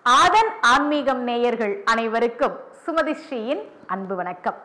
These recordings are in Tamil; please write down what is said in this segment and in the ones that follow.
ஆதன் ஆன்மீகம் நேயர்கள் அனைவருக்கும் சுமதி ஸ்ரீயின் அன்பு வணக்கம்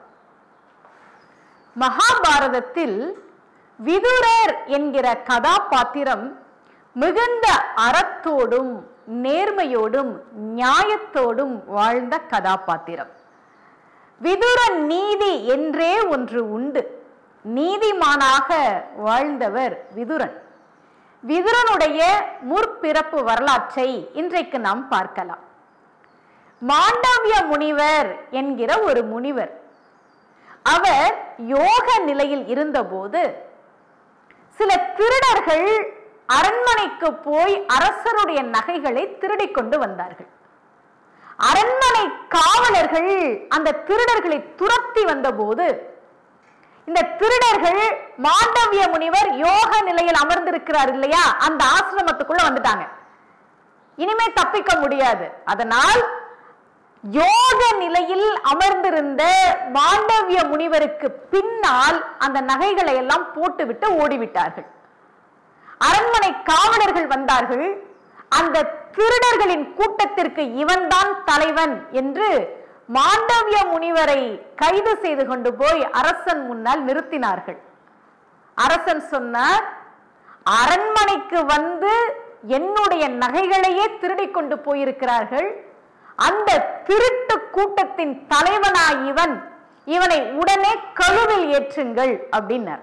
மகாபாரதத்தில் விதுரர் என்கிற கதாபாத்திரம் மிகுந்த அறத்தோடும் நேர்மையோடும் நியாயத்தோடும் வாழ்ந்த கதாபாத்திரம் விதுர நீதி என்றே ஒன்று உண்டு நீதிமானாக வாழ்ந்தவர் விதுரன் விதுரனுடைய முற்பிறப்பு வரலாற்றை இன்றைக்கு நாம் பார்க்கலாம் மாண்டவிய முனிவர் என்கிற ஒரு முனிவர் அவர் யோக நிலையில் இருந்தபோது சில திருடர்கள் அரண்மனைக்கு போய் அரசருடைய நகைகளை திருடிக் கொண்டு வந்தார்கள் அரண்மனை காவலர்கள் அந்த திருடர்களை துரத்தி வந்தபோது இந்த திருடர்கள் மாண்டவிய முனிவர் யோக நிலையில் அமர்ந்திருக்கிறார் இல்லையா அந்த ஆசிரமத்துக்குள்ள வந்துட்டாங்க இனிமே தப்பிக்க முடியாது அதனால் யோக நிலையில் அமர்ந்திருந்த மாண்டவிய முனிவருக்கு பின்னால் அந்த நகைகளை எல்லாம் போட்டுவிட்டு ஓடிவிட்டார்கள் அரண்மனை காவலர்கள் வந்தார்கள் அந்த திருடர்களின் கூட்டத்திற்கு இவன்தான் தலைவன் என்று மாண்டவிய முனிவரை கைது செய்து கொண்டு போய் அரசன் முன்னால் நிறுத்தினார்கள் அரசன் சொன்னார் அரண்மனைக்கு வந்து என்னுடைய நகைகளையே திருடிக் கொண்டு போயிருக்கிறார்கள் அந்த திருட்டு கூட்டத்தின் தலைவனாய் இவன் இவனை உடனே கழுவில் ஏற்றுங்கள் அப்படின்னார்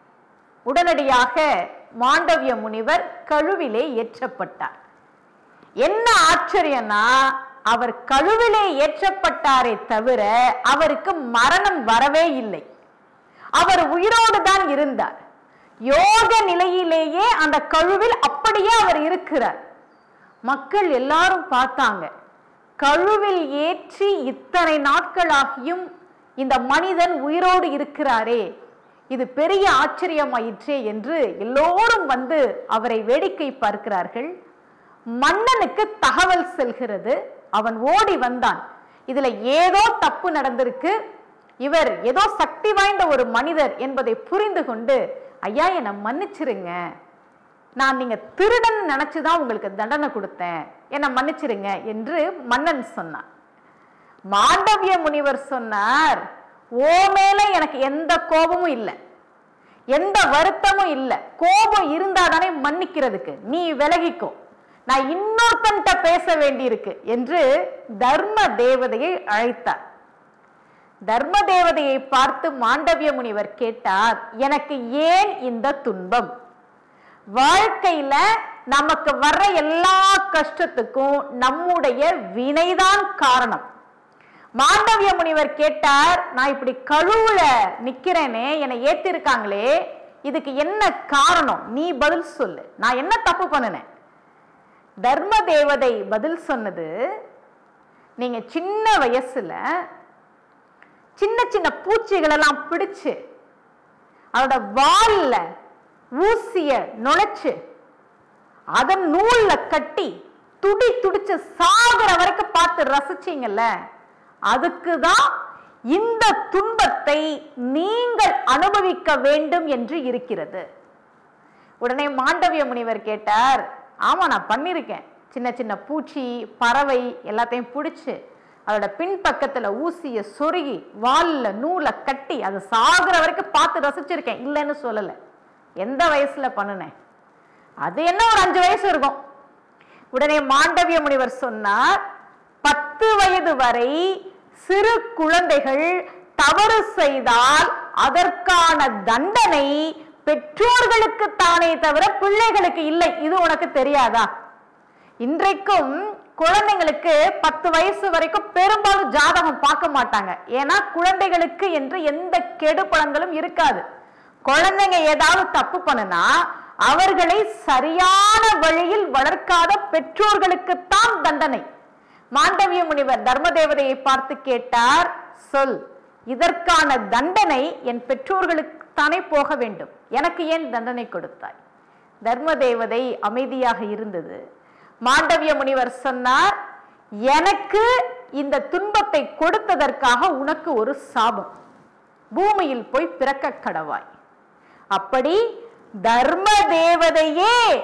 உடனடியாக மாண்டவிய முனிவர் கழுவிலே ஏற்றப்பட்டார் என்ன ஆச்சரியம்னா அவர் கழுவிலே ஏற்றப்பட்டாரே தவிர அவருக்கு மரணம் வரவே இல்லை அவர் உயிரோடு தான் இருந்தார் யோக நிலையிலேயே அந்த கழுவில் அப்படியே அவர் இருக்கிறார் மக்கள் எல்லாரும் பார்த்தாங்க கழுவில் ஏற்றி இத்தனை நாட்களாகியும் இந்த மனிதன் உயிரோடு இருக்கிறாரே இது பெரிய ஆச்சரியமாயிற்றே என்று எல்லோரும் வந்து அவரை வேடிக்கை பார்க்கிறார்கள் மன்னனுக்கு தகவல் செல்கிறது அவன் ஓடி வந்தான் இதுல ஏதோ தப்பு நடந்திருக்கு இவர் ஏதோ சக்தி வாய்ந்த ஒரு மனிதர் என்பதை புரிந்து கொண்டு ஐயா என்னை மன்னிச்சிருங்க நான் நீங்க திருடன் நினைச்சுதான் உங்களுக்கு தண்டனை கொடுத்தேன் என்னை மன்னிச்சிருங்க என்று மன்னன் சொன்னான் மாண்டவிய முனிவர் சொன்னார் ஓ மேல எனக்கு எந்த கோபமும் இல்லை எந்த வருத்தமும் இல்லை கோபம் இருந்தாதானே மன்னிக்கிறதுக்கு நீ விலகிக்கோ நான் இன்னொருத்தன்ட்ட பேச வேண்டியிருக்கு என்று தர்ம தேவதையை அழைத்தார் தர்ம தேவதையை பார்த்து மாண்டவிய முனிவர் கேட்டார் எனக்கு ஏன் இந்த துன்பம் வாழ்க்கையில நமக்கு வர்ற எல்லா கஷ்டத்துக்கும் நம்முடைய வினைதான் காரணம் மாண்டவிய முனிவர் கேட்டார் நான் இப்படி கழுவுல நிக்கிறேனே என்னை ஏத்திருக்காங்களே இதுக்கு என்ன காரணம் நீ பதில் சொல்லு நான் என்ன தப்பு பண்ணினேன் தர்ம தேவதை பதில் சொன்னது நீங்க சின்ன வயசுல சின்ன சின்ன பூச்சிகள் எல்லாம் பிடிச்சு அதோட வால்ல ஊசிய நுழைச்சு அதன் நூல்ல கட்டி துடி துடிச்சு சாகுற வரைக்கும் பார்த்து ரசிச்சீங்கல்ல அதுக்கு தான் இந்த துன்பத்தை நீங்கள் அனுபவிக்க வேண்டும் என்று இருக்கிறது உடனே மாண்டவிய முனிவர் கேட்டார் ஆமா நான் பண்ணியிருக்கேன் சின்ன சின்ன பூச்சி பறவை எல்லாத்தையும் பிடிச்சி அதோட பின்பக்கத்துல ஊசிய சொருகி வால்ல நூலை கட்டி அது சாகுற வரைக்கும் பார்த்து ரசிச்சிருக்கேன் இல்லைன்னு சொல்லலை எந்த வயசுல பண்ணுனேன் அது என்ன ஒரு அஞ்சு வயசு இருக்கும் உடனே மாண்டவிய முனிவர் சொன்னார் பத்து வயது வரை சிறு குழந்தைகள் தவறு செய்தால் அதற்கான தண்டனை பெற்றோர்களுக்கு தானே தவிர பிள்ளைகளுக்கு இல்லை இது உனக்கு தெரியாதா இன்றைக்கும் குழந்தைங்களுக்கு பத்து வயசு வரைக்கும் பெரும்பாலும் ஜாதகம் பார்க்க மாட்டாங்க ஏன்னா குழந்தைகளுக்கு என்று எந்த கெடு பலன்களும் இருக்காது குழந்தைங்க ஏதாவது தப்பு பண்ணுனா அவர்களை சரியான வழியில் வளர்க்காத பெற்றோர்களுக்குத்தான் தண்டனை மாண்டவிய முனிவர் தர்மதேவதையை பார்த்து கேட்டார் சொல் இதற்கான தண்டனை என் பெற்றோர்களுக்கு தானே போக வேண்டும் எனக்கு ஏன் தண்டனை கொடுத்தாய் தர்மதேவதை அமைதியாக இருந்தது மாண்டவிய முனிவர் சொன்னார் எனக்கு இந்த துன்பத்தை கொடுத்ததற்காக உனக்கு ஒரு சாபம் பூமியில் போய் பிறக்க கடவாய் அப்படி தர்ம தேவதையே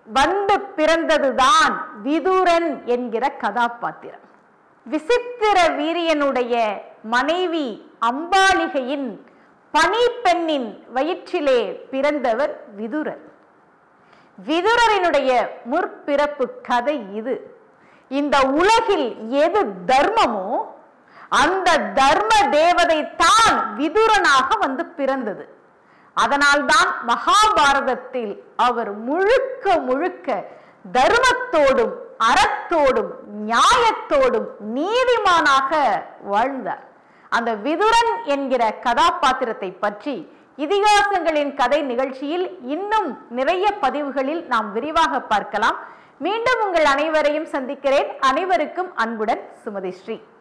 வந்து பிறந்ததுதான் விதுரன் என்கிற கதாபாத்திரம் விசித்திர வீரியனுடைய மனைவி அம்பாலிகையின் பணிப்பெண்ணின் வயிற்றிலே பிறந்தவர் விதுரர் விதுரரினுடைய முற்பிறப்பு கதை இது இந்த உலகில் எது தர்மமோ அந்த தர்ம தேவதை தான் விதுரனாக வந்து பிறந்தது அதனால்தான் மகாபாரதத்தில் அவர் முழுக்க முழுக்க தர்மத்தோடும் அறத்தோடும் நியாயத்தோடும் நீதிமானாக வாழ்ந்தார் அந்த விதுரன் என்கிற கதாபாத்திரத்தை பற்றி இதிகாசங்களின் கதை நிகழ்ச்சியில் இன்னும் நிறைய பதிவுகளில் நாம் விரிவாக பார்க்கலாம் மீண்டும் உங்கள் அனைவரையும் சந்திக்கிறேன் அனைவருக்கும் அன்புடன் சுமதி ஸ்ரீ